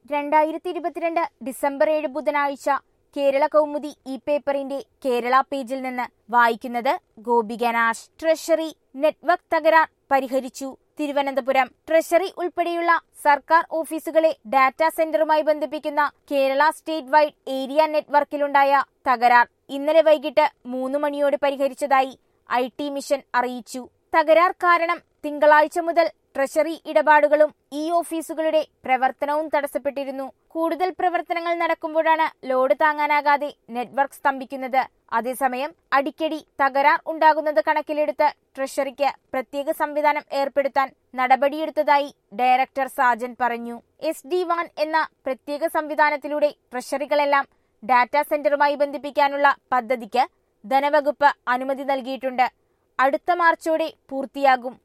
രണ്ടായിരത്തി ഇരുപത്തിരണ്ട് ഡിസംബർ ഏഴ് ബുധനാഴ്ച കേരള കൗമുദി ഇ പേപ്പറിന്റെ കേരള പേജിൽ നിന്ന് വായിക്കുന്നത് ഗോപികനാശ് ട്രഷറി നെറ്റ്വർക്ക് തകരാർ പരിഹരിച്ചു തിരുവനന്തപുരം ട്രഷറി ഉൾപ്പെടെയുള്ള സർക്കാർ ഓഫീസുകളെ ഡാറ്റാ സെന്ററുമായി ബന്ധിപ്പിക്കുന്ന കേരള സ്റ്റേറ്റ് വൈഡ് ഏരിയ നെറ്റ്വർക്കിലുണ്ടായ തകരാർ ഇന്നലെ വൈകിട്ട് മൂന്ന് മണിയോടെ പരിഹരിച്ചതായി ഐ ടി മിഷൻ അറിയിച്ചു തകരാർ കാരണം തിങ്കളാഴ്ച മുതൽ ട്രഷറി ഇടപാടുകളും ഈ ഓഫീസുകളുടെ പ്രവർത്തനവും തടസ്സപ്പെട്ടിരുന്നു കൂടുതൽ പ്രവർത്തനങ്ങൾ നടക്കുമ്പോഴാണ് ലോഡ് താങ്ങാനാകാതെ നെറ്റ്വർക്ക് സ്തംഭിക്കുന്നത് അതേസമയം അടിക്കടി തകരാർ ഉണ്ടാകുന്നത് കണക്കിലെടുത്ത് ട്രഷറിക്ക് പ്രത്യേക സംവിധാനം ഏർപ്പെടുത്താൻ നടപടിയെടുത്തതായി ഡയറക്ടർ സാജൻ പറഞ്ഞു എസ് ഡി വാൻ എന്ന പ്രത്യേക സംവിധാനത്തിലൂടെ ട്രഷറികളെല്ലാം ഡാറ്റാ സെന്ററുമായി ബന്ധിപ്പിക്കാനുള്ള പദ്ധതിക്ക് ധനവകുപ്പ് അനുമതി നൽകിയിട്ടുണ്ട് അടുത്ത മാർച്ചോടെ പൂർത്തിയാകും